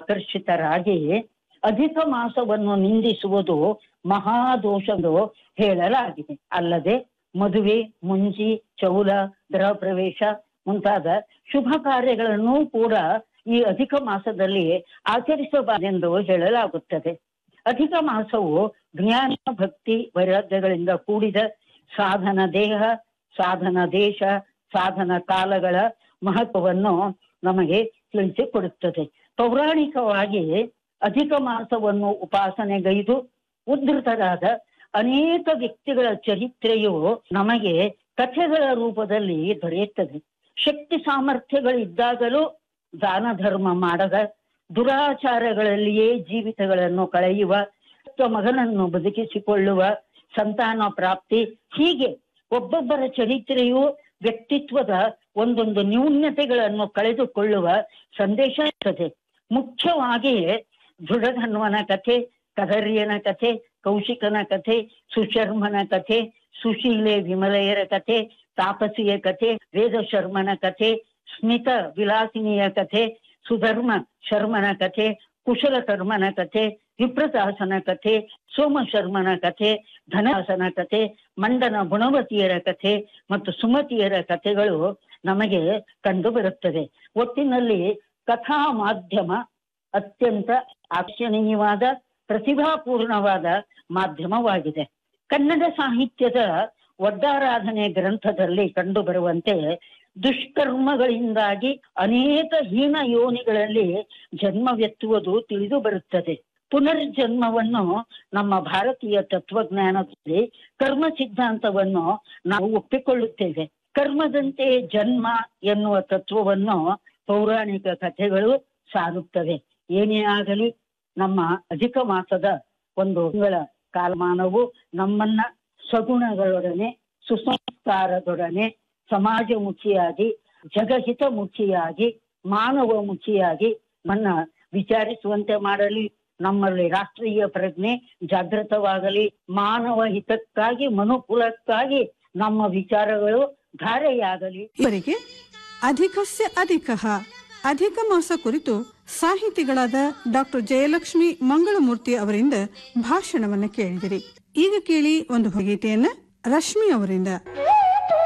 ಆಕರ್ಷಿತರಾಗಿ ಅಧಿಕ ಮಾಸವನ್ನು ನಿಂದಿಸುವುದು ಮಹಾದೋಷಎಂದು ಹೇಳಲಾಗಿದೆ ಅಲ್ಲದೆ ಮದುವೆ ಮುಂಜಿ ಚೌಲ ಗೃಹ ಪ್ರವೇಶ ಮುಂತಾದ ಶುಭ ಕಾರ್ಯಗಳನ್ನು ಕೂಡ ಈ ಅಧಿಕ ಮಾಸದಲ್ಲಿ ಆಚರಿಸಬಾರೆಂದು ಹೇಳಲಾಗುತ್ತದೆ ಅಧಿಕ ಮಾಸವು ಜ್ಞಾನ ಭಕ್ತಿ ವೈರಾಗ್ಯಗಳಿಂದ ಕೂಡಿದ ಸಾಧನ ದೇಹ ಸಾಧನ ದೇಶ ಸಾಧನ ಕಾಲಗಳ ಮಹತ್ವವನ್ನು ನಮಗೆ ತಿಳಿಸಿಕೊಡುತ್ತದೆ ಪೌರಾಣಿಕವಾಗಿ ಅಧಿಕ ಮಾಸವನ್ನು ಉಪಾಸನೆಗೈದು ಉದ್ಧತರಾದ ಅನೇಕ ವ್ಯಕ್ತಿಗಳ ಚರಿತ್ರೆಯು ನಮಗೆ ಕಥೆಗಳ ರೂಪದಲ್ಲಿ ದೊರೆಯುತ್ತದೆ ಶಕ್ತಿ ಸಾಮರ್ಥ್ಯಗಳಿದ್ದಾಗಲೂ ದಾನ ಧರ್ಮ ಮಾಡದ ದುರಾಚಾರಗಳಲ್ಲಿಯೇ ಜೀವಿತಗಳನ್ನು ಕಳೆಯುವ ಮಗನನ್ನು ಬದುಕಿಸಿಕೊಳ್ಳುವ ಸಂತಾನ ಪ್ರಾಪ್ತಿ ಹೀಗೆ ಒಬ್ಬೊಬ್ಬರ ಚರಿತ್ರೆಯು ವ್ಯಕ್ತಿತ್ವದ ಒಂದೊಂದು ನ್ಯೂನ್ಯತೆಗಳನ್ನು ಕಳೆದುಕೊಳ್ಳುವ ಸಂದೇಶ ಇರ್ತದೆ ಮುಖ್ಯವಾಗಿ ದೃಢಧನ್ವನ ಕಥೆ ಕದರ್ಯನ ಕಥೆ ಕೌಶಿಕನ ಕಥೆ ಸುಶರ್ಮನ ಕಥೆ ಸುಶೀಲೆ ವಿಮಲೆಯರ ಕಥೆ ತಾಪಸಿಯ ಕಥೆ ವೇದ ಶರ್ಮನ ಕಥೆ ಸ್ಮಿತ ವಿಲಾಸಿನಿಯ ಕಥೆ ಸುಧರ್ಮ ಶರ್ಮನ ಕಥೆ ಕುಶಲ ಕರ್ಮನ ಕಥೆ ವಿಪ್ರದಾಸನ ಕಥೆ ಸೋಮ ಶರ್ಮನ ಕಥೆ ಧನಾಸನ ಕಥೆ ಮಂಡನ ಗುಣವತಿಯರ ಕಥೆ ಮತ್ತು ಸುಮತಿಯರ ಕಥೆಗಳು ನಮಗೆ ಕಂಡು ಬರುತ್ತದೆ ಒಟ್ಟಿನಲ್ಲಿ ಕಥಾ ಮಾಧ್ಯಮ ಅತ್ಯಂತ ಆಕರ್ಷಣೀಯವಾದ ಪ್ರತಿಭಾಪೂರ್ಣವಾದ ಮಾಧ್ಯಮವಾಗಿದೆ ಕನ್ನಡ ಸಾಹಿತ್ಯದ ಒಡ್ಡಾರಾಧನೆ ಗ್ರಂಥದಲ್ಲಿ ಕಂಡು ಬರುವಂತೆ ದುಷ್ಕರ್ಮಗಳಿಂದಾಗಿ ಅನೇಕ ಹೀನ ಯೋನಿಗಳಲ್ಲಿ ಜನ್ಮವೆತ್ತುವುದು ತಿಳಿದು ಬರುತ್ತದೆ ಪುನರ್ಜನ್ಮವನ್ನು ನಮ್ಮ ಭಾರತೀಯ ತತ್ವಜ್ಞಾನದಲ್ಲಿ ಕರ್ಮ ಸಿದ್ಧಾಂತವನ್ನು ನಾವು ಒಪ್ಪಿಕೊಳ್ಳುತ್ತೇವೆ ಕರ್ಮದಂತೆ ಜನ್ಮ ಎನ್ನುವ ತತ್ವವನ್ನು ಪೌರಾಣಿಕ ಕಥೆಗಳು ಸಾರುತ್ತವೆ ಏನೇ ಆಗಲಿ ನಮ್ಮ ಅಧಿಕ ಮಾಸದ ಒಂದು ತಿಂಗಳ ಕಾಲಮಾನವು ನಮ್ಮನ್ನ ಸಗುಣಗಳೊಡನೆ ಸುಸಂಸ್ಕಾರದೊಡನೆ ಸಮಾಜಮುಖಿಯಾಗಿ ಜಗಹಿತಮುಖಿಯಾಗಿ ಮಾನವ ಮುಖಿಯಾಗಿ ಮನ್ನ ವಿಚಾರಿಸುವಂತೆ ಮಾಡಲಿ ನಮ್ಮಲ್ಲಿ ರಾಷ್ಟ್ರೀಯ ಪ್ರಜ್ಞೆ ಜಾಗೃತವಾಗಲಿ ಮಾನವ ಹಿತಕ್ಕಾಗಿ ಮನುಕುಲಕ್ಕಾಗಿ ನಮ್ಮ ವಿಚಾರಗಳು ಧಾರೆಯಾಗಲಿ ಇವರಿಗೆ ಅಧಿಕಸ್ಯ ಅಧಿಕ ಅಧಿಕ ಮಾಸ ಕುರಿತು ಸಾಹಿತಿಗಳಾದ ಡಾಕ್ಟರ್ ಜಯಲಕ್ಷ್ಮಿ ಮಂಗಳಮೂರ್ತಿ ಅವರಿಂದ ಭಾಷಣವನ್ನ ಕೇಳಿದಿರಿ ಈಗ ಕೇಳಿ ಒಂದು ಗೀತೆಯನ್ನ ರಶ್ಮಿ ಅವರಿಂದ